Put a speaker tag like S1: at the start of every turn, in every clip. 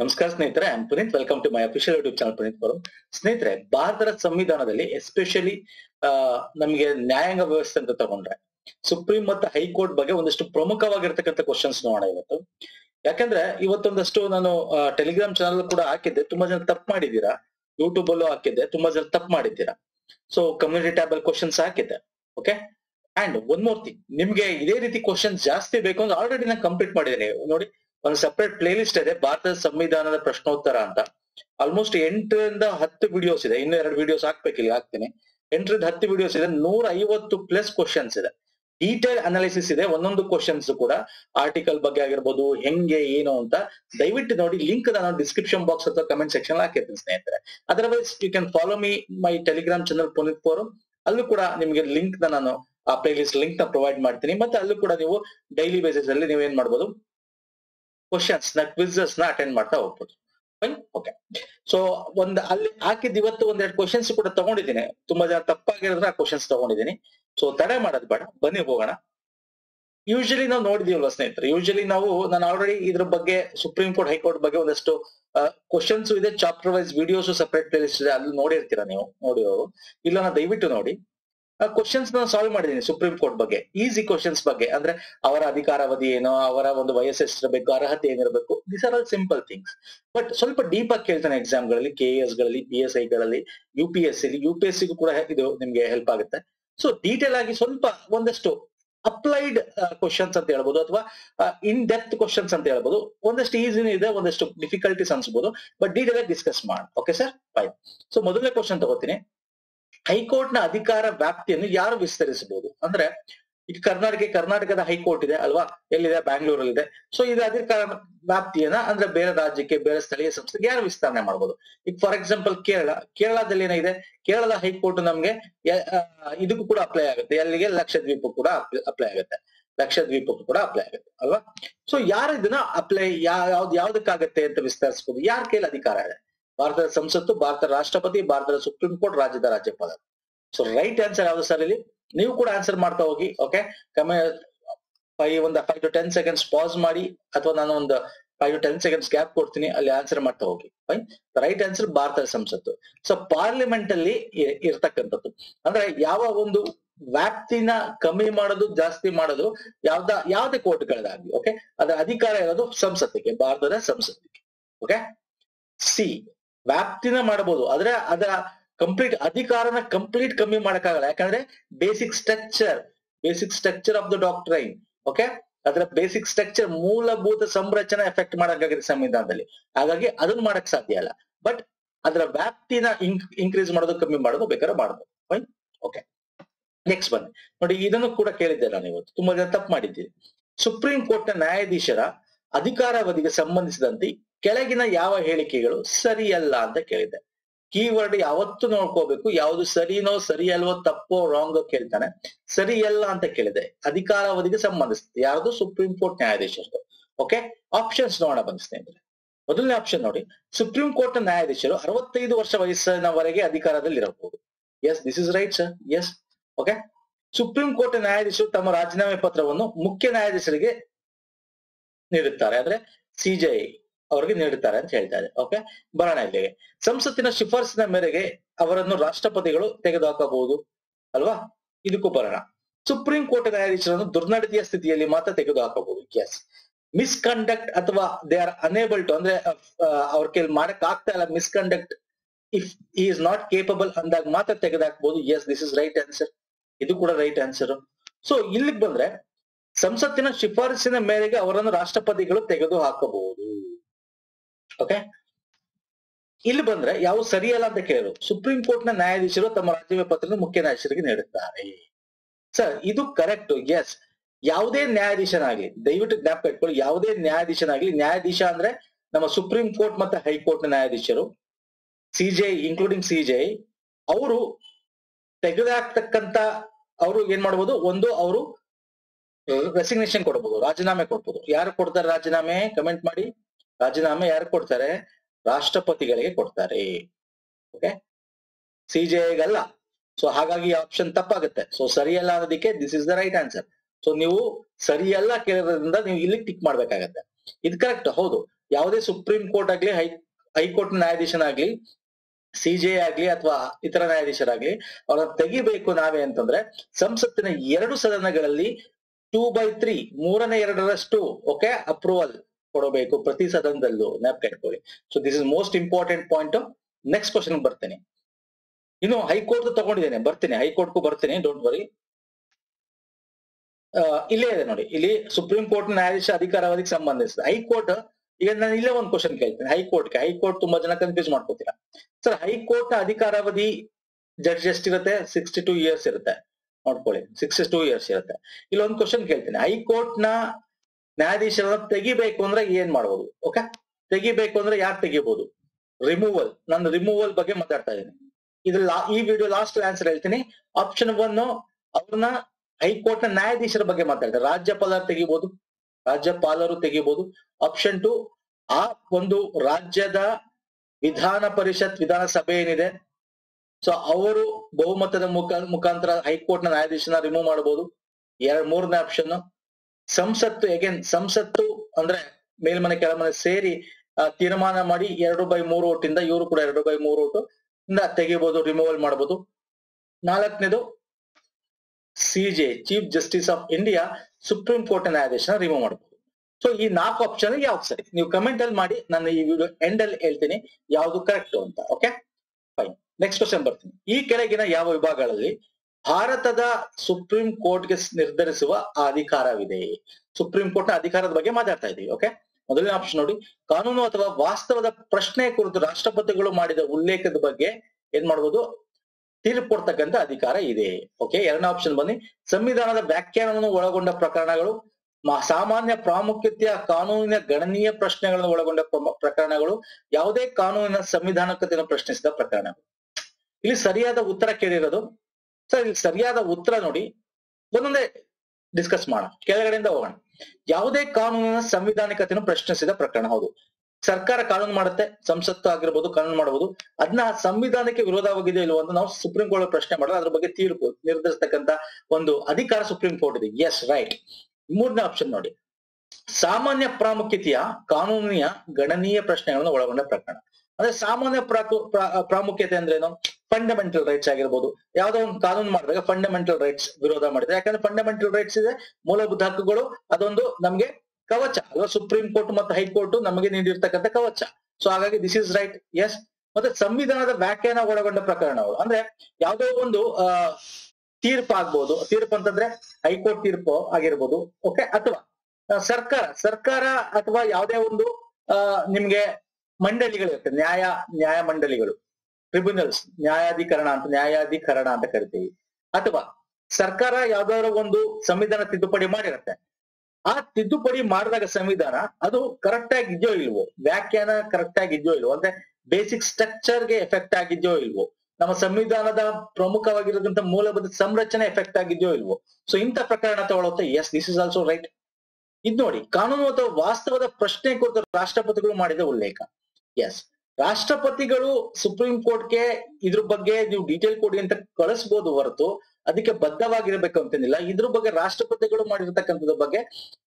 S1: ನಮಸ್ಕಾರ ಸ್ನೇಹಿತರೆ I Puneeth welcome to my official YouTube channel Puneeth forum ಸ್ನೇಹಿತರೆ ಭಾರತದ ಸಂವಿಧಾನದಲ್ಲಿ ಎಸ್ಪೆಷಲಿ ನಮಗೆ ನ್ಯಾಯಾಂಗ ವ್ಯವಸ್ಥೆ ಅಂತ ತಗೊಂಡ್ರೆ ಸುಪ್ರೀಂ ಮತ್ತು ಹೈಕೋರ್ಟ್ ಬಗ್ಗೆ ಒಂದಷ್ಟು ಪ್ರಮುಖವಾಗಿರ್ತಕ್ಕಂಥ ಕ್ವಶನ್ಸ್ ನೋಡೋಣ ಇವತ್ತು ಯಾಕಂದ್ರೆ ಇವತ್ತೊಂದಷ್ಟು ನಾನು ಟೆಲಿಗ್ರಾಮ್ ಚಾನಲ್ ಕೂಡ ಹಾಕಿದ್ದೆ ತುಂಬಾ ಜನ ತಪ್ಪು ಮಾಡಿದ್ದೀರಾ ಯೂಟ್ಯೂಬ್ ಅಲ್ಲೂ ಹಾಕಿದ್ದೆ ತುಂಬಾ ಜನ ತಪ್ಪು ಮಾಡಿದ್ದೀರಾ ಸೊ ಕಮ್ಯುನಿಟಿ ಟ್ಯಾಬ್ ಅಲ್ಲಿ ಕ್ವಶನ್ಸ್ ಹಾಕಿದ್ದೆ okay and one more thing ನಿಮ್ಗೆ ಇದೇ ರೀತಿ ಕ್ವಶನ್ ಜಾಸ್ತಿ ಬೇಕು ಅಂದ್ರೆ ಆಲ್ರೆಡಿ ನಾನು ಕಂಪ್ಲೀಟ್ ಮಾಡಿದ್ದೇನೆ ನೋಡಿ ಒಂದು ಸಪರೇಟ್ ಪ್ಲೇ ಲಿಸ್ಟ್ ಇದೆ ಭಾರತದ ಸಂವಿಧಾನದ ಪ್ರಶ್ನೋತ್ತರ ಅಂತ ಆಲ್ಮೋಸ್ಟ್ ಎಂಟರಿಂದ ಹತ್ತು ವಿಡಿಯೋಸ್ ಇದೆ ಇನ್ನು ಎರಡು ವಿಡಿಯೋಸ್ ಹಾಕ್ಬೇಕು ಇಲ್ಲಿ ಹಾಕ್ತೀನಿ ಎಂಟರಿಂದ ಹತ್ತು ವಿಡಿಯೋಸ್ ಇದೆ ನೂರ ಐವತ್ತು ಪ್ಲಸ್ ಕ್ವಶನ್ಸ್ ಇದೆ ಡೀಟೇಲ್ ಅನಾಲಿಸಿಸ್ ಇದೆ ಒಂದೊಂದು ಕ್ವಶನ್ಸ್ ಕೂಡ ಆರ್ಟಿಕಲ್ ಬಗ್ಗೆ ಆಗಿರ್ಬೋದು ಹೆಂಗೆ ಏನು ಅಂತ ದಯವಿಟ್ಟು ನೋಡಿ ಲಿಂಕ್ ನಾನು ಡಿಸ್ಕ್ರಿಪ್ಷನ್ ಬಾಕ್ಸ್ ಅಥವಾ ಕಮೆಂಟ್ ಸೆಕ್ಷನ್ ಹಾಕಿರ್ತೀನಿ ಸ್ನೇಹಿತರೆ otherwise you can follow me my Telegram channel Puneeth forum ಅಲ್ಲೂ ಕೂಡ ನಿಮಗೆ ಲಿಂಕ್ ನ ನಾನು ಆ ಪ್ಲೇ ಲಿಸ್ಟ್ ಲಿಂಕ್ ನ ಪ್ರೊವೈಡ್ ಮಾಡ್ತೀನಿ ಮತ್ತೆ ಅಲ್ಲೂ ಕೂಡ ನೀವು ಡೈಲಿ ಬೇಸಿಸ್ ಅಲ್ಲಿ ನೀವೇನ್ ಮಾಡ್ಬೋದು ಕ್ವಶನ್ಸ್ ನ ಕ್ವಿಸಸ್ ನ ಅಟೆಂಡ್ ಮಾಡ್ತಾ ಹೋಗ್ಬೋದು ಓಕೆ ಸೊ ಒಂದ್ ಅಲ್ಲಿ ಹಾಕಿದ್ ಇವತ್ತು ಒಂದೆರಡು ಕ್ವಶನ್ಸ್ ಕೂಡ ತಗೊಂಡಿದ್ದೀನಿ ತುಂಬಾ ಜನ ತಪ್ಪಾಗಿರೋದ್ರೆ ಆ ಕ್ವಶನ್ಸ್ ತಗೊಂಡಿದ್ದೀನಿ ಸೊ ತಡೆ ಮಾಡೋದ್ ಬೇಡ ಬನ್ನಿ ಹೋಗೋಣ ಯೂಶಲಿ ನಾವು ನೋಡಿದೀವಲ್ವಾ ಸ್ನೇಹಿತರೆ ಯೂಶಲಿ ನಾವು ನಾನು ಆಲ್ರೆಡಿ ಇದ್ರ ಬಗ್ಗೆ ಸುಪ್ರೀಂ ಕೋರ್ಟ್ ಹೈಕೋರ್ಟ್ ಬಗ್ಗೆ ಒಂದಷ್ಟು ಕ್ವಶನ್ಸ್ ಇದೆ chapter wise videos separate playlist ಇದೆ ಅಲ್ಲಿ ನೋಡಿರ್ತೀರಾ ನೀವು ನೋಡಿರೋರು ಇಲ್ಲ ನಾ ದಯವಿಟ್ಟು ನೋಡಿ ಕ್ವಶನ್ಸ್ ನಾನು ಸಾಲ್ವ್ ಮಾಡಿದ್ದೀನಿ ಸುಪ್ರೀಂ ಕೋರ್ಟ್ ಬಗ್ಗೆ ಈಸಿ ಕ್ವಶನ್ಸ್ ಬಗ್ಗೆ ಅಂದ್ರೆ ಅವರ ಅಧಿಕಾರಾವಧಿ ಏನು ಅವರ ಒಂದು ವಯಸ್ಸು ಎಷ್ಟಿರಬೇಕು ಅರ್ಹತೆ ಏನಿರಬೇಕು this are all simple things but ಸ್ವಲ್ಪ ಡೀಪ್ ಆಗಿ ಕೇಳ್ತಾನೆ ಎಕ್ಸಾಮ್ ಗಳಲ್ಲಿ ಕೆ ಎಸ್ ಗಳಲ್ಲಿ ಪಿ ಎಸ್ ಐ ಗಳಲ್ಲಿ U P S C U P S ಸಿಗೂ ಕೂಡ ಇದು ನಿಮ್ಗೆ ಹೆಲ್ಪ್ ಆಗುತ್ತೆ ಸೊ ಡೀಟೇಲ್ ಆಗಿ ಸ್ವಲ್ಪ ಒಂದಷ್ಟು ಅಪ್ಲೈಡ್ ಕ್ವಶನ್ಸ್ ಅಂತ ಹೇಳ್ಬೋದು ಅಥವಾ ಇನ್ ಡೆಪ್ತ್ ಕ್ವಶನ್ಸ್ ಅಂತ ಹೇಳ್ಬೋದು ಒಂದಷ್ಟು ಈಸಿನೇ ಇದೆ ಒಂದಷ್ಟು ಡಿಫಿಕಲ್ಟೀಸ್ ಅನ್ಸ್ಬೋದು ಬಟ್ ಡೀಟೇಲ್ ಆಗಿ ಡಿಸ್ಕಸ್ ಮಾಡಿ ಓಕೆ ಸರ್ ಫೈನ್ ಸೊ ಮೊದಲನೇ ಕ್ವಶನ್ ತಗೋತೀನಿ ಹೈಕೋರ್ಟ್ ನ ಅಧಿಕಾರ ವ್ಯಾಪ್ತಿಯನ್ನು ಯಾರು ವಿಸ್ತರಿಸಬಹುದು ಅಂದ್ರೆ ಈಗ ಕರ್ನಾಟಕ ಕರ್ನಾಟಕದ ಹೈಕೋರ್ಟ್ ಇದೆ ಅಲ್ವಾ ಎಲ್ಲಿದೆ ಬ್ಯಾಂಗ್ಳೂರಲ್ಲಿ ಇದೆ ಸೊ ಇದು ಅಧಿಕಾರ ವ್ಯಾಪ್ತಿಯನ್ನ ಅಂದ್ರೆ ಬೇರೆ ರಾಜ್ಯಕ್ಕೆ ಬೇರೆ ಸ್ಥಳೀಯ ಸಂಸ್ಥೆಗೆ ಯಾರು ವಿಸ್ತರಣೆ ಮಾಡ್ಬೋದು ಈಗ ಫಾರ್ ಎಕ್ಸಾಂಪಲ್ ಕೇರಳ ಕೇರಳದಲ್ಲಿ ಏನಿದೆ ಕೇರಳದ ಹೈಕೋರ್ಟ್ ನಮ್ಗೆ ಇದಕ್ಕೂ ಕೂಡ ಅಪ್ಲೈ ಆಗುತ್ತೆ ಎಲ್ಲಿಗೆ ಲಕ್ಷದ್ವೀಪ ಕೂಡ ಅಪ್ಲೈ ಆಗುತ್ತೆ ಲಕ್ಷದ್ವೀಪಕ್ಕೂ ಕೂಡ ಅಪ್ಲೈ ಆಗುತ್ತೆ ಅಲ್ವಾ ಸೊ ಯಾರು ಇದನ್ನ ಅಪ್ಲೈ ಯಾವ್ದು ಯಾವ್ದಕ್ಕಾಗತ್ತೆ ಅಂತ ವಿಸ್ತರಿಸಬಹುದು ಯಾರ ಕೈಲಿ ಅಧಿಕಾರ ಇದೆ ಭಾರತದ ಸಂಸತ್ತು ಭಾರತದ ರಾಷ್ಟ್ರಪತಿ ಭಾರತದ ಸುಪ್ರೀಂ ಕೋರ್ಟ್ ರಾಜ್ಯದ ರಾಜ್ಯಪಾಲ ಸೊ ರೈಟ್ ಆನ್ಸರ್ ಯಾವ್ದು ಸರ್ ಇಲ್ಲಿ ನೀವು ಕೂಡ ಆನ್ಸರ್ ಮಾಡ್ತಾ ಹೋಗಿ ಓಕೆ ಕಮ್ಮಿ ಫೈವ್ ಒಂದು five to ten seconds pass ಮಾಡಿ ಅಥವಾ ನಾನು ಒಂದು five to ten seconds gap ಕೊಡ್ತೀನಿ ಅಲ್ಲಿ ಆನ್ಸರ್ ಮಾಡ್ತಾ ಹೋಗಿ ಫೈನ್ ರೈಟ್ ಆನ್ಸರ್ ಭಾರತದ ಸಂಸತ್ತು ಸೊ ಪಾರ್ಲಿಮೆಂಟ್ ಅಲ್ಲಿ ಇರ್ತಕ್ಕಂಥದ್ದು ಅಂದ್ರೆ ಯಾವ ಒಂದು ವ್ಯಾಪ್ತಿನ ಕಮ್ಮಿ ಮಾಡೋದು ಜಾಸ್ತಿ ಮಾಡೋದು ಯಾವ್ದ ಯಾವ್ದೇ ಕೋರ್ಟ್ಗಳದಾಗ್ಲಿ ಓಕೆ ಅದರ ಅಧಿಕಾರ ಇರೋದು ಸಂಸತ್ತಿಗೆ ಭಾರತದ ಸಂಸತ್ತಿಗೆ ಓಕೆ ಸಿ ವ್ಯಾಪ್ತಿನ ಮಾಡಬಹುದು ಆದ್ರೆ ಅದರ ಕಂಪ್ಲೀಟ್ ಅಧಿಕಾರನ ಕಂಪ್ಲೀಟ್ ಕಮ್ಮಿ ಮಾಡಕ್ಕಾಗಲ್ಲ ಯಾಕಂದ್ರೆ basic structure basic structure of the doctrine okay ಅದರ ಬೇಸಿಕ್ ಸ್ಟ್ರಕ್ಚರ್ ಮೂಲಭೂತ ಸಂರಚನೆ ಎಫೆಕ್ಟ್ ಮಾಡಕ್ಕಾಗಿದೆ ಸಂವಿಧಾನದಲ್ಲಿ ಹಾಗಾಗಿ ಅದನ್ನ ಮಾಡಕ್ ಸಾಧ್ಯ ಇಲ್ಲ ಬಟ್ ಅದರ ವ್ಯಾಪ್ತಿನ ಇನ್ಕ್ರೀಸ್ ಮಾಡೋದು ಕಮ್ಮಿ ಮಾಡೋದು ಬೇಕಾದ್ರೆ ಮಾಡಬಹುದು ಫೈನ್ ಓಕೆ ನೆಕ್ಸ್ಟ್ ಬನ್ನಿ ನೋಡಿ ಇದನ್ನು ಕೂಡ ಕೇಳಿದ್ದೆ ನಾನು ಇವತ್ತು ತುಂಬಾ ಜನ ತಪ್ಪು ಮಾಡಿದ್ದೀರಿ ಸುಪ್ರೀಂ ಕೋರ್ಟ್ ನ ನ್ಯಾಯಾಧೀಶರ ಅಧಿಕಾರಾವಧಿಗೆ ಸಂಬಂಧಿಸಿದಂತೆ ಕೆಳಗಿನ ಯಾವ ಹೇಳಿಕೆಗಳು ಸರಿಯಲ್ಲ ಅಂತ ಕೇಳಿದೆ ಕೀವರ್ಡ್ ಯಾವತ್ತು ನೋಡ್ಕೋಬೇಕು ಯಾವ್ದು ಸರಿನೋ ಸರಿ ಅಲ್ವೋ ತಪ್ಪೋ ರಾಂಗ್ ಕೇಳ್ತಾನೆ ಸರಿಯಲ್ಲ ಅಂತ ಕೇಳಿದೆ ಅಧಿಕಾರಾವಧಿಗೆ ಸಂಬಂಧಿಸಿದೆ ಯಾರ್ದು ಸುಪ್ರೀಂ ಕೋರ್ಟ್ ನ್ಯಾಯಾಧೀಶರದು ಓಕೆ ಆಪ್ಷನ್ಸ್ ನೋಡೋಣ ಬನ್ನಿ ಸ್ನೇಹಿತರೆ ಮೊದಲನೇ ಆಪ್ಷನ್ ನೋಡಿ ಸುಪ್ರೀಂ ಕೋರ್ಟ್ ನ್ಯಾಯಾಧೀಶರು ಅರವತ್ತೈದು ವರ್ಷ ವಯಸ್ಸಿನವರೆಗೆ ಅಧಿಕಾರದಲ್ಲಿ ಇರಬಹುದು yes this is right sir yes okay supreme court ನ್ಯಾಯಾಧೀಶರು ತಮ್ಮ ರಾಜೀನಾಮೆ ಪತ್ರವನ್ನು ಮುಖ್ಯ ನ್ಯಾಯಾಧೀಶರಿಗೆ ನೀಡುತ್ತಾರೆ ಅಂದ್ರೆ ಸಿಜೆ ಅವರಿಗೆ ನೀಡುತ್ತಾರೆ ಅಂತ ಹೇಳ್ತಾ ಇದೆ ಓಕೆ ಬರೋಣ ಇಲ್ಲಿಗೆ ಸಂಸತ್ತಿನ ಶಿಫಾರಸಿನ ಮೇರೆಗೆ ಅವರನ್ನು ರಾಷ್ಟ್ರಪತಿಗಳು ತೆಗೆದುಹಾಕಬಹುದು ಅಲ್ವಾ ಇದಕ್ಕೂ ಬರೋಣ ಸುಪ್ರೀಂ ಕೋರ್ಟ್ ನ್ಯಾಯಾಧೀಶರನ್ನು ದುರ್ನಡತೆಯ ಸ್ಥಿತಿಯಲ್ಲಿ ಮಾತ್ರ ತೆಗೆದುಹಾಕಬಹುದು ಎಸ್ ಮಿಸ್ಕಂಡಕ್ಟ್ ಅಥವಾ ದೇ ಆರ್ ಅನೇಬಲ್ ಟು ಅಂದ್ರೆ ಅವ್ರ ಕೈಲಿ ಮಾಡಕ್ ಆಗ್ತಾ ಇಲ್ಲ misconduct if he is not capable ಅಂದಾಗ ಮಾತ್ರ ತೆಗೆದುಹಾಕಬಹುದು yes this is right answer ಇದು ಕೂಡ ರೈಟ್ ಆನ್ಸರ್ ಸೊ ಇಲ್ಲಿಗೆ ಬಂದ್ರೆ ಸಂಸತ್ತಿನ ಶಿಫಾರಸಿನ ಮೇರೆಗೆ ಅವರನ್ನು ರಾಷ್ಟ್ರಪತಿಗಳು ತೆಗೆದು ಹಾಕಬಹುದು ಓಕೆ ಇಲ್ಲಿ ಬಂದ್ರೆ ಯಾವ ಸರಿಯಲ್ಲ ಅಂತ ಕೇಳಿದ್ರು ಸುಪ್ರೀಂ ಕೋರ್ಟ್ ನ ನ್ಯಾಯಾಧೀಶರು ತಮ್ಮ ರಾಜ್ಯ ಪತ್ರ ಮುಖ್ಯ ನ್ಯಾಯಾಧೀಶರಿಗೆ ನೀಡುತ್ತಾರೆ ಸರ್ ಇದು ಕರೆಕ್ಟ್ ಎಸ್ ಯಾವುದೇ ನ್ಯಾಯಾಧೀಶನಾಗ್ಲಿ ದಯವಿಟ್ಟು ಜ್ಞಾಪಕ ಇಟ್ಕೊಳ್ಳಿ ಯಾವುದೇ ನ್ಯಾಯಾಧೀಶನಾಗ್ಲಿ ನ್ಯಾಯಾಧೀಶ ಅಂದ್ರೆ ನಮ್ಮ ಸುಪ್ರೀಂ ಕೋರ್ಟ್ ಮತ್ತೆ ಹೈಕೋರ್ಟ್ ನ ನ್ಯಾಯಾಧೀಶರು ಸಿಜೆ ಇನ್ಕ್ಲೂಡಿಂಗ್ ಸಿಜೆ ಅವರು ತೆಗೆದಾಕ್ತಕ್ಕಂತ ಅವರು ಏನ್ ಮಾಡ್ಬೋದು ಒಂದು ಅವರು ರೆಸಿಗ್ನೇಷನ್ ಕೊಡ್ಬೋದು ರಾಜೀನಾಮೆ ಕೊಡ್ಬೋದು ಯಾರು ಕೊಡ್ತಾರೆ ರಾಜೀನಾಮೆ ಕಮೆಂಟ್ ಮಾಡಿ ರಾಜೀನಾಮೆ ಯಾರು ಕೊಡ್ತಾರೆ ರಾಷ್ಟ್ರಪತಿಗಳಿಗೆ ಕೊಡ್ತಾರೆ ಓಕೆ ಸಿಜೆಗಲ್ಲ ಸೊ ಹಾಗಾಗಿ ಆಪ್ಷನ್ ತಪ್ಪಾಗುತ್ತೆ ಸೊ ಸರಿಯಲ್ಲ ಅನ್ನೋದಕ್ಕೆ this is the right answer so ನೀವು ಸರಿಯಲ್ಲ ಕೇಳೋದ್ರಿಂದ ನೀವು ಇಲ್ಲಿ ಟಿಕ್ ಮಾಡ್ಬೇಕಾಗತ್ತೆ ಇದು ಕರೆಕ್ಟ್ ಹೌದು ಯಾವುದೇ ಸುಪ್ರೀಂ ಕೋರ್ಟ್ ಆಗ್ಲಿ ಹೈ ಹೈಕೋರ್ಟ್ ನ್ಯಾಯಾಧೀಶನಾಗ್ಲಿ ಸಿಜೆ ಆಗ್ಲಿ ಅಥವಾ ಇತರ ನ್ಯಾಯಾಧೀಶರಾಗ್ಲಿ ಅವ್ರನ್ನ ತೆಗಿಬೇಕು ನಾವೇ ಅಂತಂದ್ರೆ ಸಂಸತ್ತಿನ ಎರಡು ಸದನಗಳಲ್ಲಿ ಟೂ ಬೈ ತ್ರೀ ಮೂರನೇ ಎರಡರಷ್ಟು ಓಕೆ ಅಪ್ರೂವಲ್ ಕೊಡಬೇಕು ಪ್ರತಿ ಸದನದಲ್ಲೂ ಜ್ಞಾಪಕ ಇಟ್ಕೊಳ್ಳಿ so this is most important point next question ಬರ್ತೇನೆ ಇನ್ನು ಹೈಕೋರ್ಟ್ ತಗೊಂಡಿದ್ದೇನೆ ಬರ್ತೀನಿ ಹೈಕೋರ್ಟ್ಗೂ ಬರ್ತೀನಿ ಡೋಂಟ್ ವರಿ ಇಲ್ಲೇ ಇದೆ ನೋಡಿ ಇಲ್ಲಿ ಸುಪ್ರೀಂ ಕೋರ್ಟ್ ನ್ಯಾಯಾಧೀಶ ಅಧಿಕಾರಾವಧಿಗೆ ಸಂಬಂಧಿಸಿದ ಹೈಕೋರ್ಟ್ ಈಗ ನಾನು ಇಲ್ಲೇ ಒಂದು ಕ್ವಶನ್ ಕೇಳ್ತೀನಿ ಹೈಕೋರ್ಟ್ಗೆ ಹೈಕೋರ್ಟ್ ತುಂಬಾ ಜನ ಕನ್ಫ್ಯೂಸ್ ಮಾಡ್ಕೋತೀರಾ ಸರ್ ಹೈಕೋರ್ಟ್ ಅಧಿಕಾರಾವಧಿ ಜಡ್ಜ್ ಎಷ್ಟಿರುತ್ತೆ ಸಿಕ್ಸ್ಟಿ ಟೂ ಇಯರ್ಸ್ ಇರುತ್ತೆ ನೋಡ್ಕೊಳ್ಳಿ ಸಿಕ್ಸ್ಟಿ ಟೂ ಇಯರ್ಸ್ ಇರುತ್ತೆ ಇಲ್ಲಿ ಒಂದು ಕ್ವಶನ್ ಕೇಳ್ತೀನಿ ಹೈಕೋರ್ಟ್ ನ ನ್ಯಾಯಾಧೀಶರನ್ನ ತೆಗಿಬೇಕು ಅಂದ್ರೆ ಏನ್ ಮಾಡ್ಬೋದು ಓಕೆ ತೆಗಿಬೇಕು ಅಂದ್ರೆ ಯಾಕೆ ತೆಗಿಬಹುದು ರಿಮೂವಲ್ ನಾನು ರಿಮೂವಲ್ ಬಗ್ಗೆ ಮಾತಾಡ್ತಾ ಇದ್ದೀನಿ ಇದು ಲಾ- ಈ ವಿಡಿಯೋ ಲಾಸ್ಟ್ ಆನ್ಸರ್ ಹೇಳ್ತೀನಿ ಆಪ್ಷನ್ ಒನ್ ಅವ್ರನ್ನ ಹೈಕೋರ್ಟ್ ನ ನ್ಯಾಯಾಧೀಶರ ಬಗ್ಗೆ ಮಾತಾಡ್ತಾರೆ ರಾಜ್ಯಪಾಲರು ತೆಗಿಬಹುದು ರಾಜ್ಯಪಾಲರು ತೆಗಿಬಹುದು ಆಪ್ಷನ್ ಟು ಆ ಒಂದು ರಾಜ್ಯದ ವಿಧಾನ ಪರಿಷತ್ ವಿಧಾನಸಭೆ ಏನಿದೆ ಸೊ ಅವರು ಬಹುಮತದ ಮುಖ ಮುಖಾಂತರ ಹೈಕೋರ್ಟ್ ನ ನ್ಯಾಯಾಧೀಶನ ರಿಮೂವ್ ಮಾಡಬಹುದು ಎರಡ್ ಮೂರನೇ ಆಪ್ಷನ್ ಸಂಸತ್ತು ಅಗೇನ್ ಸಂಸತ್ತು ಅಂದ್ರೆ ಮೇಲ್ಮನೆ ಕೆಳಮನೆ ಸೇರಿ ಆ, ತೀರ್ಮಾನ ಮಾಡಿ ಎರಡು ಬೈ ಮೂರು ಓಟಿಂದ ಇವರು ಕೂಡ ಎರಡು ಬೈ ಮೂರು ಓಟು ಇಂದ ತೆಗಿಬಹುದು ರಿಮೂವಲ್ ಮಾಡಬಹುದು ನಾಲ್ಕನೇದು CJ chief justice of India supreme court ನ್ಯಾಯಾಧೀಶನ ರಿಮೂವ್ ಮಾಡಬಹುದು ಸೊ ಈ ನಾಲ್ಕು ಆಪ್ಷನ್ ಯಾವ್ದು ಸರಿ ನೀವು ಕಮೆಂಟ್ ಅಲ್ಲಿ ಮಾಡಿ ನಾನು ಈ ವಿಡಿಯೋ ಎಂಡ್ ಅಲ್ಲಿ ಹೇಳ್ತೀನಿ ಯಾವ್ದು ಕರೆಕ್ಟ್ ಅಂತ ಓಕೆ ಫೈನ್ ನೆಕ್ಸ್ಟ್ ಕ್ವಶನ್ ಬರ್ತೀನಿ ಈ ಕೆಳಗಿನ ಯಾವ ವಿಭಾಗಗಳಲ್ಲಿ ಭಾರತದ ಸುಪ್ರೀಂ ಕೋರ್ಟ್ಗೆ ನಿರ್ಧರಿಸುವ ಆ ಅಧಿಕಾರವಿದೆ ಸುಪ್ರೀಂ ಕೋರ್ಟ್ ನ ಅಧಿಕಾರದ ಬಗ್ಗೆ ಮಾತಾಡ್ತಾ ಇದೀವಿ ಓಕೆ ಮೊದಲನೇ ಆಪ್ಷನ್ ನೋಡಿ ಕಾನೂನು ಅಥವಾ ವಾಸ್ತವದ ಪ್ರಶ್ನೆ ಕುರಿತು ರಾಷ್ಟ್ರಪತಿಗಳು ಮಾಡಿದ ಉಲ್ಲೇಖದ ಬಗ್ಗೆ ಏನ್ ಮಾಡ್ಬೋದು ತೀರ್ಪು ಕೊಡ್ತಕ್ಕಂತ ಅಧಿಕಾರ ಇದೆ ಓಕೆ ಎರಡನೇ ಆಪ್ಷನ್ ಬನ್ನಿ ಸಂವಿಧಾನದ ವ್ಯಾಖ್ಯಾನವನ್ನು ಒಳಗೊಂಡ ಪ್ರಕರಣಗಳು ಮ- ಸಾಮಾನ್ಯ ಪ್ರಾಮುಖ್ಯತೆಯ ಕಾನೂನಿನ ಗಣನೀಯ ಪ್ರಶ್ನೆಗಳನ್ನು ಒಳಗೊಂಡ ಪ್ರಮ- ಪ್ರಕರಣಗಳು ಯಾವುದೇ ಕಾನೂನಿನ ಸಂವಿಧಾನಕತೆಯನ್ನು ಪ್ರಶ್ನಿಸಿದ ಪ್ರಕರಣಗಳು ಇಲ್ಲಿ ಸರಿಯಾದ ಉತ್ತರ ಕೇಳಿರೋದು ಸರ್ ಇಲ್ಲಿ ಸರಿಯಾದ ಉತ್ತರ ನೋಡಿ ಒಂದೊಂದೇ ಡಿಸ್ಕಸ್ ಮಾಡೋಣ ಕೆಳಗಡೆಯಿಂದ ಹೋಗೋಣ ಯಾವುದೇ ಕಾನೂನಿನ ಸಂವಿಧಾನಿಕತೆಯನ್ನು ಪ್ರಶ್ನಿಸಿದ ಪ್ರಕರಣ ಹೌದು ಸರ್ಕಾರ ಕಾನೂನು ಮಾಡುತ್ತೆ ಸಂಸತ್ತು ಆಗಿರ್ಬೋದು ಕಾನೂನು ಮಾಡಬಹುದು ಅದನ್ನ ಸಂವಿಧಾನಕ್ಕೆ ವಿರೋಧವಾಗಿದೆ ಇಲ್ವೋ ಅಂತ ನಾವು ಸುಪ್ರೀಂ ಕೋರ್ಟ್ ಪ್ರಶ್ನೆ ಮಾಡಿದ್ರೆ ಅದ್ರ ಬಗ್ಗೆ ತೀರ್ಪು ನಿರ್ಧರಿಸತಕ್ಕಂತ ಒಂದು ಅಧಿಕಾರ ಸುಪ್ರೀಂ ಕೋರ್ಟ್ ಇದೆ ಎಸ್ ರೈಟ್ ಮೂರನೇ ಆಪ್ಷನ್ ನೋಡಿ ಸಾಮಾನ್ಯ ಪ್ರಾಮುಖ್ಯತೆಯ ಕಾನೂನಿನ ಗಣನೀಯ ಪ್ರಶ್ನೆಗಳನ್ನು ಒಳಗೊಂಡ ಪ್ರಕರಣ ಅಂದ್ರೆ ಸಾಮಾನ್ಯ ಪ್ರಾಕು- ಪ್ರಾ- ಪ್ರಾಮುಖ್ಯತೆ ಅಂದ್ರೆ ಏನು ಫಂಡಮೆಂಟಲ್ ರೈಟ್ಸ್ ಆಗಿರ್ಬೋದು ಯಾವ್ದೋ ಒಂದು ಕಾನೂನು ಮಾಡಿದಾಗ ಫಂಡಮೆಂಟಲ್ ರೈಟ್ಸ್ ವಿರೋಧ ಮಾಡಿದ್ರೆ ಯಾಕಂದ್ರೆ ಫಂಡಮೆಂಟಲ್ ರೈಟ್ಸ್ ಇದೆ ಮೂಲಭೂತ ಹಕ್ಕುಗಳು ಅದೊಂದು ನಮ್ಗೆ ಕವಚ ಅಲ್ವಾ ಸುಪ್ರೀಂ ಕೋರ್ಟ್ ಮತ್ತು ಹೈಕೋರ್ಟ್ ನಮಗೆ ನೀಡಿರ್ತಕ್ಕಂಥ ಕವಚ ಸೊ ಹಾಗಾಗಿ ದಿಸ್ ಇಸ್ ರೈಟ್ ಎಸ್ ಮತ್ತೆ ಸಂವಿಧಾನದ ವ್ಯಾಖ್ಯಾನ ಒಳಗೊಂಡ ಪ್ರಕರಣಗಳು ಅಂದ್ರೆ ಯಾವ್ದೋ ಒಂದು ಆ ತೀರ್ಪು ಆಗ್ಬೋದು ತೀರ್ಪು ಅಂತಂದ್ರೆ ಹೈಕೋರ್ಟ್ ತೀರ್ಪು ಆಗಿರ್ಬೋದು ಓಕೆ ಅಥವಾ ಆ, ಸರ್ಕಾರ ಸರ್ಕಾರ ಅಥವಾ ಯಾವುದೇ ಒಂದು ಆ ನಿಮ್ಗೆ ಮಂಡಳಿಗಳಿರುತ್ತೆ ನ್ಯಾಯ ನ್ಯಾಯ ಮಂಡಳಿಗಳು ಟ್ರಿಬ್ಯುನಲ್ಸ್ ನ್ಯಾಯಾಧಿಕರಣ ಅಂತ ನ್ಯಾಯಾಧಿಕರಣ ಅಂತ ಕರಿತೀವಿ ಅಥವಾ ಸರ್ಕಾರ ಯಾವ್ದಾದ್ರು ಒಂದು ಸಂವಿಧಾನ ತಿದ್ದುಪಡಿ ಮಾಡಿರುತ್ತೆ ಆ ತಿದ್ದುಪಡಿ ಮಾಡಿದಾಗ ಸಂವಿಧಾನ ಅದು ಕರೆಕ್ಟ್ ಆಗಿದ್ಯೋ ಇಲ್ವೋ ವ್ಯಾಖ್ಯಾನ ಕರೆಕ್ಟ್ ಆಗಿದ್ಯೋ ಇಲ್ವೋ ಅಂದ್ರೆ ಬೇಸಿಕ್ ಸ್ಟ್ರಕ್ಚರ್ ಗೆ ಎಫೆಕ್ಟ್ ಆಗಿದ್ಯೋ ಇಲ್ವೋ ನಮ್ಮ ಸಂವಿಧಾನದ ಪ್ರಮುಖವಾಗಿರೋದಂತ ಮೂಲಭೂತ ಸಂರಚನೆ ಎಫೆಕ್ಟ್ ಆಗಿದ್ಯೋ ಇಲ್ವೋ ಸೊ ಇಂಥ ಪ್ರಕರಣ ತಗೊಳುತ್ತೆ yes this is also right ಇದ್ ನೋಡಿ ಕಾನೂನು ಅಥವಾ ವಾಸ್ತವದ ಪ್ರಶ್ನೆ ಕುರಿತು ರಾಷ್ಟ್ರಪತಿಗಳು ಮಾಡಿದ ಉಲ್ಲೇಖ ಎಸ್ ರಾಷ್ಟ್ರಪತಿಗಳು ಸುಪ್ರೀಂ ಕೋರ್ಟ್ಗೆ ಇದ್ರ ಬಗ್ಗೆ ನೀವು ಡೀಟೇಲ್ ಕೊಡಿ ಅಂತ ಕಳಿಸ್ಬೋದು ಹೊರತು ಅದಕ್ಕೆ ಬದ್ಧವಾಗಿರ್ಬೇಕು ಅಂತೇನಿಲ್ಲ ಇದ್ರ ಬಗ್ಗೆ ರಾಷ್ಟ್ರಪತಿಗಳು ಮಾಡಿರ್ತಕ್ಕಂಥದ್ರ ಬಗ್ಗೆ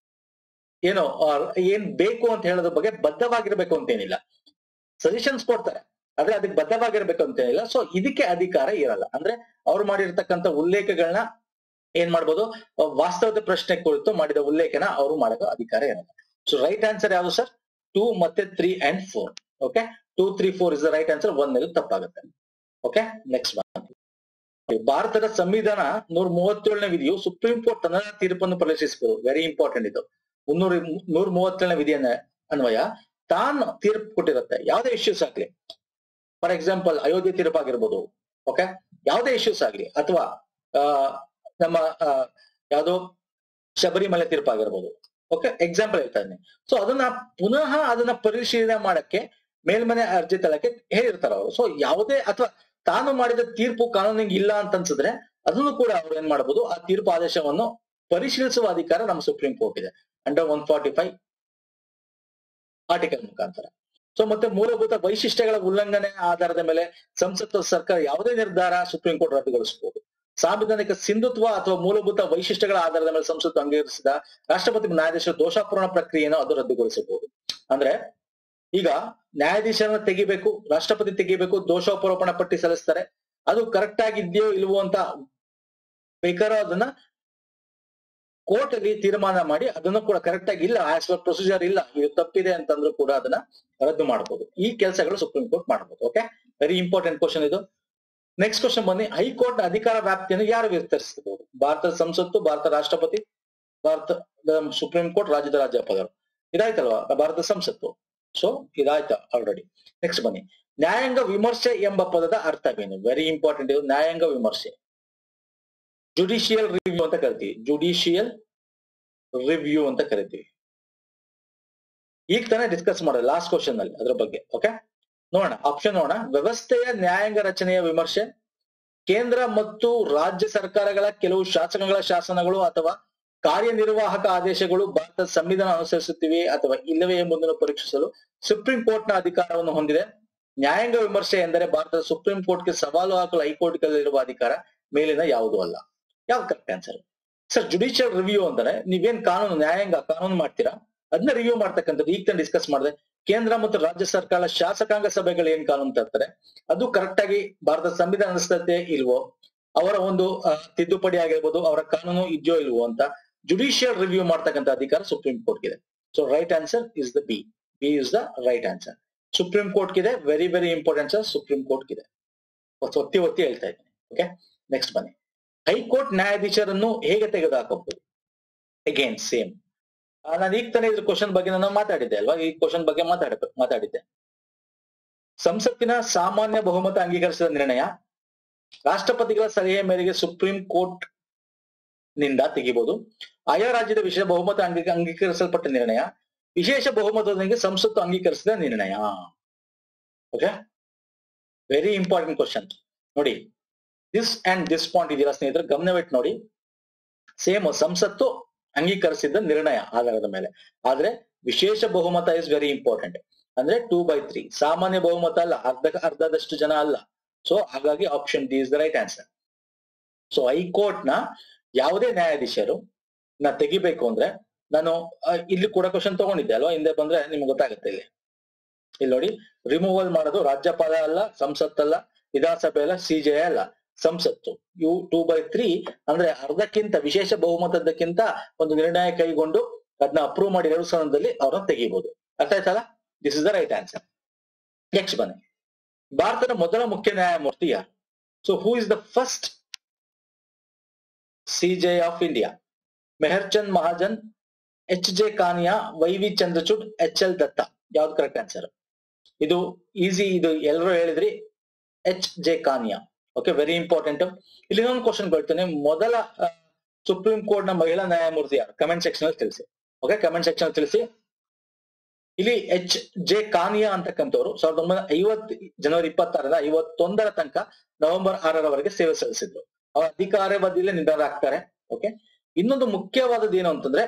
S1: ಏನು ಆ, ಏನ್ ಬೇಕು ಅಂತ ಹೇಳೋದ್ರ ಬಗ್ಗೆ ಬದ್ಧವಾಗಿರ್ಬೇಕು ಅಂತೇನಿಲ್ಲ ಸಜೆಷನ್ಸ್ ಕೊಡ್ತಾರೆ ಆದ್ರೆ ಅದಕ್ಕೆ ಬದ್ಧವಾಗಿರ್ಬೇಕು ಅಂತೇನಿಲ್ಲ ಸೊ ಇದಕ್ಕೆ ಅಧಿಕಾರ ಇರಲ್ಲ ಅಂದ್ರೆ ಅವ್ರು ಮಾಡಿರ್ತಕ್ಕಂಥ ಉಲ್ಲೇಖಗಳನ್ನ ಏನ್ ಮಾಡ್ಬೋದು ಆ, ವಾಸ್ತವದ ಪ್ರಶ್ನೆ ಕುರಿತು ಮಾಡಿದ ಉಲ್ಲೇಖನ ಅವರು ಮಾಡೋದು ಅಧಿಕಾರ ಇರಲ್ಲ ಸೊ ರೈಟ್ ಆನ್ಸರ್ ಯಾವುದು ಸರ್ ಟೂ ಮತ್ತೆ three and four okay two three four is the right answer one ತಪ್ಪಾಗುತ್ತೆ ಓಕೆ ನೆಕ್ಸ್ಟ್ ಭಾರತದ ಸಂವಿಧಾನ ನೂರ ಮೂವತ್ತೇಳನೇ ವಿಧಿಯು ಸುಪ್ರೀಂ ಕೋರ್ಟ್ ತನ್ನ ತೀರ್ಪನ್ನು ಪರಿಶೀಲಿಸಬಹುದು ವೆರಿ ಇಂಪಾರ್ಟೆಂಟ್ ಇದು ಮುನ್ನೂರ ನೂರ ಮೂವತ್ತೇಳನೇ ವಿಧಿಯನ್ನ ಅನ್ವಯ ತಾನು ತೀರ್ಪು ಕೊಟ್ಟಿರುತ್ತೆ ಯಾವುದೇ ಇಶ್ಯೂಸ್ ಆಗ್ಲಿ ಫಾರ್ ಎಕ್ಸಾಂಪಲ್ ಅಯೋಧ್ಯೆ ತೀರ್ಪು ಆಗಿರ್ಬೋದು ಓಕೆ ಯಾವುದೇ ಇಶ್ಯೂಸ್ ಆಗ್ಲಿ ಅಥವಾ ಆ, ನಮ್ಮ ಆ, ಯಾವ್ದೋ ಶಬರಿಮಲೆ ತೀರ್ಪು ಆಗಿರ್ಬೋದು ಓಕೆ ಎಕ್ಸಾಂಪಲ್ ಹೇಳ್ತಾ ಇದ್ದೀನಿ ಸೊ ಅದನ್ನ ಪುನಃ ಅದನ್ನ ಪರಿಶೀಲನೆ ಮಾಡಕ್ಕೆ ಮೇಲ್ಮನೆ ಅರ್ಜಿ ತಳಕ್ಕೆ ಹೇಳಿರ್ತಾರ ಅವರು ಸೊ ಯಾವುದೇ ಅಥವಾ ತಾನು ಮಾಡಿದ ತೀರ್ಪು ಕಾನೂನಿಗೆ ಇಲ್ಲ ಅಂತ ಅನ್ಸಿದ್ರೆ ಅದನ್ನು ಕೂಡ ಅವ್ರು ಏನ್ ಮಾಡಬಹುದು ಆ ತೀರ್ಪು ಆದೇಶವನ್ನು ಪರಿಶೀಲಿಸುವ ಅಧಿಕಾರ ನಮ್ಮ ಸುಪ್ರೀಂ ಕೋರ್ಟ್ ಇದೆ under one forty five article ಮುಖಾಂತರ ಸೊ ಮತ್ತೆ ಮೂಲಭೂತ ವೈಶಿಷ್ಟ್ಯಗಳ ಉಲ್ಲಂಘನೆ ಆಧಾರದ ಮೇಲೆ ಸಂಸತ್ತು ಸರ್ಕಾರ ಯಾವುದೇ ನಿರ್ಧಾರ ಸುಪ್ರೀಂ ಕೋರ್ಟ್ ರದ್ದುಗೊಳಿಸಬಹುದು ಸಾಂವಿಧಾನಿಕ ಸಿಂಧುತ್ವ ಅಥವಾ ಮೂಲಭೂತ ವೈಶಿಷ್ಟ್ಯಗಳ ಆಧಾರದ ಮೇಲೆ ಸಂಸತ್ತು ಅಂಗೀಕರಿಸಿದ ರಾಷ್ಟ್ರಪತಿ ನ್ಯಾಯಾಧೀಶರ ದೋಷಾಪೂರ್ಣ ಪ್ರಕ್ರಿಯೆಯನ್ನು ಅದು ರದ್ದುಗೊಳಿಸಬಹುದು ಅಂದ್ರೆ ಈಗ ನ್ಯಾಯಾಧೀಶರನ್ನ ತೆಗಿಬೇಕು ರಾಷ್ಟ್ರಪತಿ ತೆಗಿಬೇಕು ದೋಷಾಪರೋಪಣ ಪಟ್ಟಿ ಸಲ್ಲಿಸ್ತಾರೆ ಅದು ಕರೆಕ್ಟ್ ಆಗಿದ್ಯೋ ಇಲ್ವೋ ಅಂತ ಬೇಕಾದ್ರೂ ಅದನ್ನ ಕೋರ್ಟ್ ಅಲ್ಲಿ ತೀರ್ಮಾನ ಮಾಡಿ ಅದನ್ನು ಕೂಡ ಕರೆಕ್ಟ್ ಆಗಿ ಇಲ್ಲ ಆಸ್ ಪರ್ ಪ್ರೊಸೀಜರ್ ಇಲ್ಲ ಇದು ತಪ್ಪಿದೆ ಅಂತಂದ್ರೂ ಕೂಡ ಅದನ್ನ ರದ್ದು ಮಾಡಬಹುದು ಈ ಕೆಲಸಗಳು ಸುಪ್ರೀಂ ಕೋರ್ಟ್ ಮಾಡಬಹುದು ಓಕೆ ವೆರಿ ಇಂಪಾರ್ಟೆಂಟ್ ಕ್ವಶನ್ ಇದು ನೆಕ್ಸ್ಟ್ ಕ್ವಶನ್ ಬನ್ನಿ ಹೈಕೋರ್ಟ್ ನ ಅಧಿಕಾರ ವ್ಯಾಪ್ತಿಯನ್ನು ಯಾರು ವಿಸ್ತರಿಸಬಹುದು ಭಾರತದ ಸಂಸತ್ತು ಭಾರತ ರಾಷ್ಟ್ರಪತಿ ಭಾರತದ ಸುಪ್ರೀಂ ಕೋರ್ಟ್ ರಾಜ್ಯದ ರಾಜ್ಯಪಾಲರು ಇದಾಯ್ತಲ್ವಾ ಭಾರತದ ಸಂಸತ್ತು ಸೊ ಇದಾಯ್ತಾ ಆಲ್ರೆಡಿ ನೆಕ್ಸ್ಟ್ ಬನ್ನಿ ನ್ಯಾಯಾಂಗ ವಿಮರ್ಶೆ ಎಂಬ ಪದದ ಅರ್ಥವೇನು ವೆರಿ ಇಂಪಾರ್ಟೆಂಟ್ ಇದು ನ್ಯಾಯಾಂಗ ವಿಮರ್ಶೆ ಜುಡಿಷಿಯಲ್ ರಿವ್ಯೂ ಅಂತ ಕರಿತೀವಿ ಜುಡಿಷಿಯಲ್ ರಿವ್ಯೂ ಅಂತ ಕರಿತೀವಿ ಈಗ ತಾನೇ ಡಿಸ್ಕಸ್ ಮಾಡೋದು ಲಾಸ್ಟ್ ಕ್ವಶನ್ ಅಲ್ಲಿ ಅದ್ರ ಬಗ್ಗೆ ಓಕೆ ನೋಡೋಣ ಆಪ್ಷನ್ ನೋಡೋಣ ವ್ಯವಸ್ಥೆಯ ನ್ಯಾಯಾಂಗ ರಚನೆಯ ವಿಮರ್ಶೆ ಕೇಂದ್ರ ಮತ್ತು ರಾಜ್ಯ ಸರ್ಕಾರಗಳ ಕೆಲವು ಶಾಸನಗಳ ಶಾಸನಗಳು ಅಥವಾ ಕಾರ್ಯನಿರ್ವಾಹಕ ಆದೇಶಗಳು ಭಾರತದ ಸಂವಿಧಾನ ಅನುಸರಿಸುತ್ತಿವೆ ಅಥವಾ ಇಲ್ಲವೇ ಎಂಬುದನ್ನು ಪರೀಕ್ಷಿಸಲು ಸುಪ್ರೀಂ ಕೋರ್ಟ್ ನ ಅಧಿಕಾರವನ್ನು ಹೊಂದಿದೆ ನ್ಯಾಯಾಂಗ ವಿಮರ್ಶೆ ಎಂದರೆ ಭಾರತದ ಸುಪ್ರೀಂ ಕೋರ್ಟ್ಗೆ ಸವಾಲು ಹಾಕಲು ಹೈಕೋರ್ಟ್ಗಳಿರುವ ಅಧಿಕಾರ ಮೇಲಿನ ಯಾವುದೂ ಅಲ್ಲ ಯಾವ್ದು correct answer sir judicial review ಅಂದ್ರೆ ನೀವೇನ್ ಕಾನೂನು ನ್ಯಾಯಾಂಗ ಕಾನೂನು ಮಾಡ್ತೀರಾ ಅದನ್ನ ರಿವ್ಯೂ ಮಾಡ್ತಕ್ಕಂಥದ್ದು ಈಗ ತಾನು ಡಿಸ್ಕಸ್ ಮಾಡಿದೆ ಕೇಂದ್ರ ಮತ್ತು ರಾಜ್ಯ ಸರ್ಕಾರ ಶಾಸಕಾಂಗ ಸಭೆಗಳು ಏನ್ ಕಾನೂನು ತರ್ತಾರೆ ಅದು ಕರೆಕ್ಟ್ ಆಗಿ ಭಾರತದ ಸಂವಿಧಾನ ಅನುಸರಿಸುತ್ತೆ ಇಲ್ವೋ ಅವರ ಒಂದು ಆ, ತಿದ್ದುಪಡಿ ಆಗಿರ್ಬೋದು ಅವರ ಕಾನೂನು ಇದೆಯೋ ಇಲ್ವೋ ಅಂತ ಜುಡಿಷಿಯಲ್ ರಿವ್ಯೂ ಮಾಡ್ತಕ್ಕಂಥ ಅಧಿಕಾರ ಸುಪ್ರೀಂ ಕೋರ್ಟ್ ಇದೆ so right answer is the B B is the right answer supreme court ಇದೆ very very important sir supreme court ಇದೆ ಒತ್ತಿ ಒತ್ತಿ ಹೇಳ್ತಾ ಇದ್ದೀನಿ ಓಕೆ ನೆಕ್ಸ್ಟ್ ಬನ್ನಿ ಹೈಕೋರ್ಟ್ ನ್ಯಾಯಾಧೀಶರನ್ನು ಹೇಗೆ ತೆಗೆದುಹಾಕಬಹುದು ಅಗೇನ್ ಸೇಮ್ ನಾನು ಈಗ ತಾನೇ ಇದ್ರ ಕ್ವಶನ್ ಬಗ್ಗೆ ನಾನು ಮಾತಾಡಿದ್ದೆ ಅಲ್ವಾ ಈ ಕ್ವಶನ್ ಬಗ್ಗೆ ಮಾತಾಡ ಮಾತಾಡಿದ್ದೆ ಸಂಸತ್ತಿನ ಸಾಮಾನ್ಯ ಬಹುಮತ ಅಂಗೀಕರಿಸಿದ ನಿರ್ಣಯ ರಾಷ್ಟ್ರಪತಿಗಳ ಸಲಹೆ ಮೇರೆಗೆ ಸುಪ್ರೀಂ ಕೋರ್ಟ್ ನಿಂದ ತೆಗಿಬಹುದು ಆಯಾ ರಾಜ್ಯದ ವಿಶೇಷ ಬಹುಮತ ಅಂಗೀ ಅಂಗೀಕರಿಸಲ್ಪಟ್ಟ ನಿರ್ಣಯ ವಿಶೇಷ ಬಹುಮತದೊಂದಿಗೆ ಸಂಸತ್ತು ಅಂಗೀಕರಿಸಿದ ನಿರ್ಣಯ ಓಕೆ ವೆರಿ ಇಂಪಾರ್ಟೆಂಟ್ ಕ್ವಶನ್ ನೋಡಿ ದಿಸ್ ಅಂಡ್ ದಿಸ್ ಪಾಯಿಂಟ್ ಇದೆಯಲ್ಲ ಸ್ನೇಹಿತರೆ ಗಮನವಿಟ್ಟು ನೋಡಿ ಸೇಮ್ ಸಂಸತ್ತು ಅಂಗೀಕರಿಸಿದ ನಿರ್ಣಯ ಆಧಾರದ ಮೇಲೆ ಆದ್ರೆ ವಿಶೇಷ ಬಹುಮತ ಇಸ್ ವೆರಿ ಇಂಪಾರ್ಟೆಂಟ್ ಅಂದ್ರೆ ಟೂ ಬೈ ತ್ರೀ ಸಾಮಾನ್ಯ ಬಹುಮತ ಅಲ್ಲ ಅರ್ಧ ಅರ್ಧದಷ್ಟು ಜನ ಅಲ್ಲ ಸೊ ಹಾಗಾಗಿ option D is the right answer so high court ನ ಯಾವುದೇ ನ್ಯಾಯಾಧೀಶರು ನಾ ತೆಗಿಬೇಕು ಅಂದ್ರೆ ನಾನು ಆ, ಇಲ್ಲಿ ಕೂಡ ಕ್ವಶನ್ ತಗೊಂಡಿದ್ದೆ ಅಲ್ವಾ ಹಿಂದೆ ಬಂದ್ರೆ ನಿಮ್ಗೆ ಗೊತ್ತಾಗುತ್ತೆ ಇಲ್ಲಿ ಇಲ್ಲಿ ನೋಡಿ ರಿಮೂವಲ್ ಮಾಡೋದು ರಾಜ್ಯಪಾಲ ಅಲ್ಲ ಸಂಸತ್ತಲ್ಲ ವಿಧಾನಸಭೆ ಅಲ್ಲ ಸಿಜೆ ಅಲ್ಲ ಸಂಸತ್ತು ಇವು ಟೂ ಬೈ ತ್ರೀ ಅಂದ್ರೆ ಅರ್ಧಕ್ಕಿಂತ ವಿಶೇಷ ಬಹುಮತದಕ್ಕಿಂತ ಒಂದು ನಿರ್ಣಯ ಕೈಗೊಂಡು ಅದನ್ನ ಅಪ್ರೂವ್ ಮಾಡಿ ಎರಡು ಸದನದಲ್ಲಿ ಅವ್ರನ್ನ ತೆಗಿಬಹುದು ಅರ್ಥ ಆಯ್ತಲ್ಲ this is the right answer next ಬನ್ನಿ ಭಾರತದ ಮೊದಲ ಮುಖ್ಯ ನ್ಯಾಯಮೂರ್ತಿ ಯಾರು so who is the first CJ of India Meharchand Mahajan H J Kania Y V Chandrachud H L Datta ಯಾವ್ದು ಕರೆಕ್ಟ್ ಆನ್ಸರ್ ಇದು ಈಸಿ ಇದು ಎಲ್ಲರೂ ಹೇಳಿದ್ರಿ H J Kania okay very important ಇಲ್ಲಿ ಇನ್ನೊಂದು ಕ್ವಶನ್ ಕೊಡ್ತೇನೆ ಮೊದಲ ಸುಪ್ರೀಂ ಕೋರ್ಟ್ ನ ಮಹಿಳಾ ನ್ಯಾಯಮೂರ್ತಿ ಯಾರು ಕಮೆಂಟ್ ಸೆಕ್ಷನ್ ಅಲ್ಲಿ ತಿಳಿಸಿ ಓಕೆ ಕಮೆಂಟ್ ಸೆಕ್ಷನ್ ಅಲ್ಲಿ ತಿಳಿಸಿ ಇಲ್ಲಿ ಎಚ್ ಜೆ ಕಾನಿಯಾ ಅಂತಕ್ಕಂಥವ್ರು ಸಾವಿರದ ಒಂಬೈನೂರ ಐವತ್ ಜನವರಿ ಇಪ್ಪತ್ತಾರರ ಐವತ್ತೊಂದರ ತನಕ ನವೆಂಬರ್ ಆರರವರೆಗೆ ಸೇವೆ ಸಲ್ಲಿಸಿದ್ರು ಅವರ ಅಧಿಕಾರಾವಧಿಯಲ್ಲೇ ನಿಧನ ಆಗ್ತಾರೆ ಓಕೆ ಇನ್ನೊಂದು ಮುಖ್ಯವಾದದ್ದು ಏನು ಅಂತಂದ್ರೆ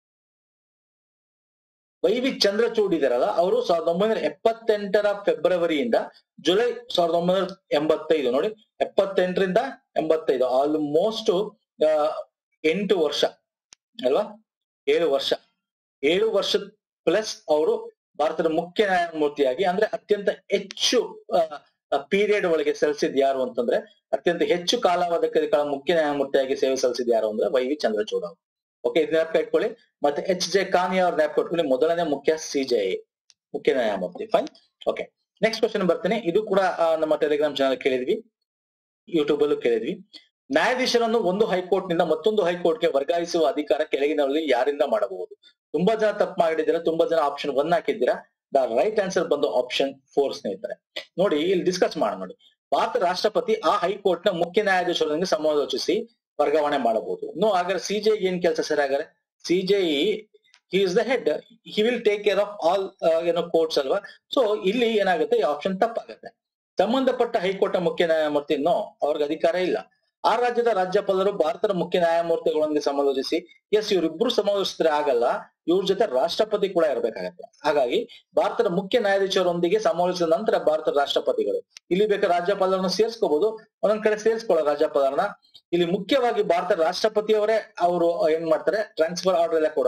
S1: ವೈ ವಿ ಚಂದ್ರಚೂಡ್ ಇದಾರಲ್ಲ ಅವರು ಸಾವಿರದ ಒಂಬೈನೂರ ಎಪ್ಪತ್ತೆಂಟರ ಫೆಬ್ರವರಿಯಿಂದ ಜುಲೈ ಸಾವಿರದ ಒಂಬೈನೂರ ಎಂಬತ್ತೈದು ನೋಡಿ ಎಪ್ಪತ್ತೆಂಟರಿಂದ ಎಂಬತ್ತೈದು ಆಲ್ಮೋಸ್ಟ್ ಎಂಟು ವರ್ಷ ಅಲ್ವಾ ಏಳು ವರ್ಷ ಏಳು ವರ್ಷ ಪ್ಲಸ್ ಅವರು ಭಾರತದ ಮುಖ್ಯ ನ್ಯಾಯಮೂರ್ತಿಯಾಗಿ ಅಂದ್ರೆ ಅತ್ಯಂತ ಹೆಚ್ಚು ಪೀರಿಯಡ್ ಒಳಗೆ ಸಲ್ಲಿಸಿದ್ ಯಾರು ಅಂತಂದ್ರೆ ಅತ್ಯಂತ ಹೆಚ್ಚು ಕಾಲಾವಧಿ ಕಾಲ ಮುಖ್ಯ ನ್ಯಾಯಮೂರ್ತಿಯಾಗಿ ಸೇವೆ ಸಲ್ಲಿಸಿದ ಯಾರು ಅಂದ್ರೆ ವೈ ವಿ ಚಂದ್ರಚೂಡ್ ಅವರು ಓಕೆ ಇದು ಜ್ಞಾಪಕ ಇಟ್ಕೊಳ್ಳಿ ಮತ್ತೆ ಎಚ್ ಜೆ ಕಾನಿ ಅವ್ರ ಜ್ಞಾಪಕ ಇಟ್ಕೊಳ್ಳಿ ಮೊದಲನೇ ಮುಖ್ಯ ಸಿಜೆ ಮುಖ್ಯ ನ್ಯಾಯಮೂರ್ತಿ ಫೈನ್ ಓಕೆ ನೆಕ್ಸ್ಟ್ ಕ್ವಶನ್ ಬರ್ತೀನಿ ಇದು ಕೂಡ ಆ, ನಮ್ಮ ಟೆಲಿಗ್ರಾಮ್ ಚಾನಲ್ ಕೇಳಿದ್ವಿ ಯೂಟ್ಯೂಬ್ ಅಲ್ಲೂ ಕೇಳಿದ್ವಿ ನ್ಯಾಯಾಧೀಶರನ್ನು ಒಂದು ಹೈಕೋರ್ಟ್ ನಿಂದ ಮತ್ತೊಂದು ಹೈಕೋರ್ಟ್ಗೆ ವರ್ಗಾಯಿಸುವ ಅಧಿಕಾರ ಕೆಳಗಿನಲ್ಲಿ ಯಾರಿಂದ ಮಾಡಬಹುದು ತುಂಬಾ ಜನ ತಪ್ಪು ಮಾಡಿದ್ದೀರಾ ತುಂಬಾ ಜನ ಆಪ್ಷನ್ ಒನ್ ಹಾಕಿದ್ದೀರಾ ದ ರೈಟ್ ಆನ್ಸರ್ ಬಂದು ಆಪ್ಷನ್ ಫೋರ್ ಸ್ನೇಹಿತರೆ ನೋಡಿ ಇಲ್ಲಿ ಡಿಸ್ಕಸ್ ಮಾಡೋಣ ನೋಡಿ ಭಾರತ ರಾಷ್ಟ್ರಪತಿ ಆ ಹೈಕೋರ್ಟ್ ನ ಮುಖ್ಯ ನ್ಯಾಯಾಧೀಶರೊಂದಿಗೆ ಸಮಾಲೋಚಿಸಿ ವರ್ಗಾವಣೆ ಮಾಡಬಹುದು ಇನ್ನು ಹಾಗಾದ್ರೆ ಸಿಜೆ ಏನ್ ಕೆಲಸ ಸರ್ ಹಾಗಾದ್ರೆ CJ he is the head he will take care of all ಏನೋ ಕೋರ್ಟ್ಸ್ ಅಲ್ವಾ ಸೊ ಇಲ್ಲಿ ಏನಾಗುತ್ತೆ ಈ ಆಪ್ಷನ್ ತಪ್ಪಾಗುತ್ತೆ ಸಂಬಂಧಪಟ್ಟ ಹೈಕೋರ್ಟ್ ಮುಖ್ಯ ನ್ಯಾಯಮೂರ್ತಿ ನೋ ಅವ್ರಿಗೆ ಅಧಿಕಾರ ಇಲ್ಲ ಆ ರಾಜ್ಯದ ರಾಜ್ಯಪಾಲರು ಭಾರತದ ಮುಖ್ಯ ನ್ಯಾಯಮೂರ್ತಿಗಳೊಂದಿಗೆ ಸಮಾಲೋಚಿಸಿ ಎಸ್ ಇವರಿಬ್ರು ಸಮಾಲೋಚಿಸಿದ್ರೆ ಆಗಲ್ಲ ಇವ್ರ ಜೊತೆ ರಾಷ್ಟ್ರಪತಿ ಕೂಡ ಇರ್ಬೇಕಾಗತ್ತೆ ಹಾಗಾಗಿ ಭಾರತದ ಮುಖ್ಯ ನ್ಯಾಯಾಧೀಶರೊಂದಿಗೆ ಸಮಾಲೋಚಿಸಿದ ನಂತರ ಭಾರತದ ರಾಷ್ಟ್ರಪತಿಗಳು ಇಲ್ಲಿ ಬೇಕಾದ್ರೆ ರಾಜ್ಯಪಾಲರನ್ನ ಸೇರ್ಸ್ಕೋಬಹುದು ಒಂದೊಂದ್ ಕಡೆ ಸೇರ್ಸ್ಕೊಳ್ಳೋ ರಾಜ್ಯಪಾಲರನ್ನ ಇಲ್ಲಿ ಮುಖ್ಯವಾಗಿ ಭಾರತ ರಾಷ್ಟ್ರಪತಿಯವರೇ ಅವರು ಏನ್ ಮಾಡ್ತಾರೆ ಟ್ರಾನ್ಸ್ಫರ್ ಆರ್ಡರ್ ಎಲ್ಲ ಕೊಡೋದು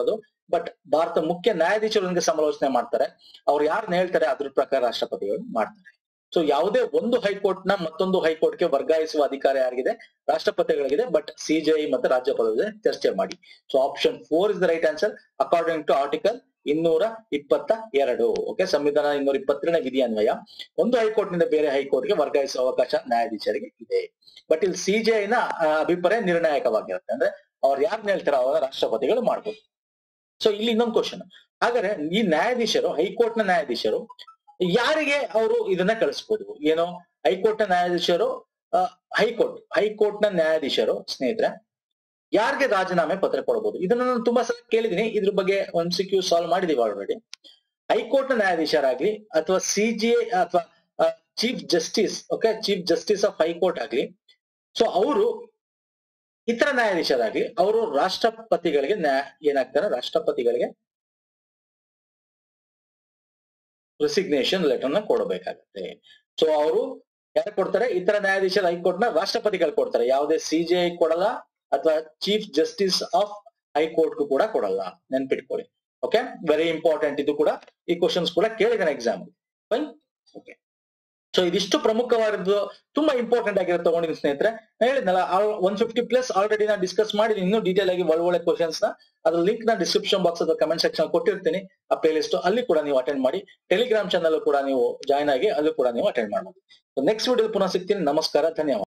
S1: ಬಟ್ ಭಾರತ ಮುಖ್ಯ ನ್ಯಾಯಾಧೀಶರೊಂದಿಗೆ ಸಮಾಲೋಚನೆ ಮಾಡ್ತಾರೆ ಅವ್ರು ಯಾರನ್ನ ಹೇಳ್ತಾರೆ ಅದ್ರ ಪ್ರಕಾರ ರಾಷ್ಟ್ರಪತಿಗಳು ಮಾಡ್ತಾರೆ ಸೊ ಯಾವುದೇ ಒಂದು ಹೈಕೋರ್ಟ್ ನ ಮತ್ತೊಂದು ಹೈಕೋರ್ಟ್ಗೆ ವರ್ಗಾಯಿಸುವ ಅಧಿಕಾರ ಯಾರಿಗಿದೆ ರಾಷ್ಟ್ರಪತಿಗಳಿಗಿದೆ ಬಟ್ ಸಿಜೆಐ ಮತ್ತೆ ರಾಜ್ಯಪಾಲರ ಜೊತೆ ಚರ್ಚೆ ಮಾಡಿ so option four is the right answer according to article ಇನ್ನೂರ ಇಪ್ಪತ್ತ ಎರಡು ಓಕೆ ಸಂವಿಧಾನ ಇನ್ನೂರ ಇಪ್ಪತ್ತೆರಡನೇ ವಿಧಿ ಅನ್ವಯ ಒಂದು ಹೈಕೋರ್ಟ್ ನಿಂದ ಬೇರೆ ಹೈಕೋರ್ಟ್ಗೆ ವರ್ಗಾಯಿಸುವ ಅವಕಾಶ ನ್ಯಾಯಾಧೀಶರಿಗೆ ಇದೆ ಬಟ್ ಇಲ್ಲಿ ಸಿಜೆಐ ನ ಆ, ಅಭಿಪ್ರಾಯ ನಿರ್ಣಾಯಕವಾಗಿರುತ್ತೆ ಅಂದ್ರೆ ಅವ್ರು ಯಾರನ್ನ ಹೇಳ್ತಾರೆ ಅವಾಗ ರಾಷ್ಟ್ರಪತಿಗಳು ಮಾಡ್ಬೋದು ಸೊ ಇಲ್ಲಿ ಇನ್ನೊಂದು ಕ್ವಶನ್ ಹಾಗಾದ್ರೆ ಈ ನ್ಯಾಯಾಧೀಶರು ಹೈಕೋರ್ಟ್ ನ ನ್ಯಾಯಾಧೀಶರು ಯಾರಿಗೆ ಅವರು ಇದನ್ನ ಕಳಿಸ್ಬೋದು ಏನೋ ಹೈಕೋರ್ಟ್ ನ ನ್ಯಾಯಾಧೀಶರು ಆ, ಹೈಕೋರ್ಟ್ ಹೈಕೋರ್ಟ್ ನ ನ್ಯಾಯಾಧೀಶರು ಸ್ನೇಹಿತರೆ ಯಾರಿಗೆ ರಾಜೀನಾಮೆ ಪತ್ರ ಕೊಡಬಹುದು ಇದನ್ನ ನಾನು ತುಂಬಾ ಸಲ ಕೇಳಿದೀನಿ ಇದ್ರ ಬಗ್ಗೆ ಒಂದ್ ಸಿಕ್ಯೂ ಸಾಲ್ವ್ ಮಾಡಿದೀವಿ ಆಲ್ರೆಡಿ ಹೈಕೋರ್ಟ್ ನ ನ್ಯಾಯಾಧೀಶರಾಗ್ಲಿ ಅಥವಾ ಸಿಜಿಐ ಅಥವಾ chief justice okay chief justice of high court ಆಗ್ಲಿ ಸೊ ಅವರು ಇತರ ನ್ಯಾಯಾಧೀಶರಾಗ್ಲಿ ಅವರು ರಾಷ್ಟ್ರಪತಿಗಳಿಗೆ ನ್ಯಾಯ ಏನಾಗ್ತಾರೆ ರಾಷ್ಟ್ರಪತಿಗಳಿಗೆ ರೆಸಿಗ್ನೇಷನ್ ಲೆಟರ್ ನ ಕೊಡಬೇಕಾಗತ್ತೆ ಸೊ ಅವರು ಯಾರು ಕೊಡ್ತಾರೆ ಇತರ ನ್ಯಾಯಾಧೀಶರ ಹೈಕೋರ್ಟ್ ನ ರಾಷ್ಟ್ರಪತಿಗಳು ಕೊಡ್ತಾರೆ ಯಾವುದೇ ಸಿಜಿಐ ಕೊಡಲ್ಲ ಅಥವಾ ಚೀಫ್ ಜಸ್ಟಿಸ್ ಆಫ್ ಹೈಕೋರ್ಟ್ ಕೂಡ ಕೊಡಲ್ಲ ನೆನ್ಪಿಟ್ಕೊಳ್ಳಿ ಓಕೆ ವೆರಿ ಇಂಪಾರ್ಟೆಂಟ್ ಇದು ಕೂಡ ಈ ಕ್ವಶನ್ಸ್ ಕೂಡ ಕೇಳಿದಾನೆ ಎಕ್ಸಾಮ್ ಫೈನ್ ಓಕೆ ಸೊ ಇದಿಷ್ಟು ಪ್ರಮುಖವಾದದ್ದು ತುಂಬಾ ಇಂಪಾರ್ಟೆಂಟ್ ಆಗಿರೋ ತಗೊಂಡಿದ್ದೀನಿ ಸ್ನೇಹಿತರೆ ನಾನು ಹೇಳಿದ್ನಲ್ಲ ಒನ್ ಫಿಫ್ಟಿ ಪ್ಲಸ್ ಆಲ್ರೆಡಿ ನಾನು ಡಿಸ್ಕಸ್ ಮಾಡಿದ್ದೀನಿ ಇನ್ನೂ ಡೀಟೇಲ್ ಆಗಿ ಒಳ್ಳೆ ಒಳ್ಳೆ ಕ್ವಶನ್ಸ್ ನ ಅದ್ರ ಲಿಂಕ್ ನ ಡಿಸ್ಕ್ರಿಪ್ಷನ್ ಬಾಕ್ಸ್ ಅಥವಾ ಕಮೆಂಟ್ ಸೆಕ್ಷನ್ ಕೊಟ್ಟಿರ್ತೀನಿ ಆ ಪ್ಲೇ ಲಿಸ್ಟ್ ಅಲ್ಲಿ ಕೂಡ ನೀವು ಅಟೆಂಡ್ ಮಾಡಿ ಟೆಲಿಗ್ರಾಮ್ ಚಾನಲ್ ಕೂಡ ನೀವು ಜಾಯ್ನ್ ಆಗಿ ಅಲ್ಲೂ ಕೂಡ ನೀವು ಅಟೆಂಡ್ ಮಾಡಬಹುದು ನೆಕ್ಸ್ಟ್ ವಿಡಿಯೋ ಪುನಃ ಸಿಗ್ತೀನಿ ನಮಸ್ಕಾರ ಧನ್ಯವಾದ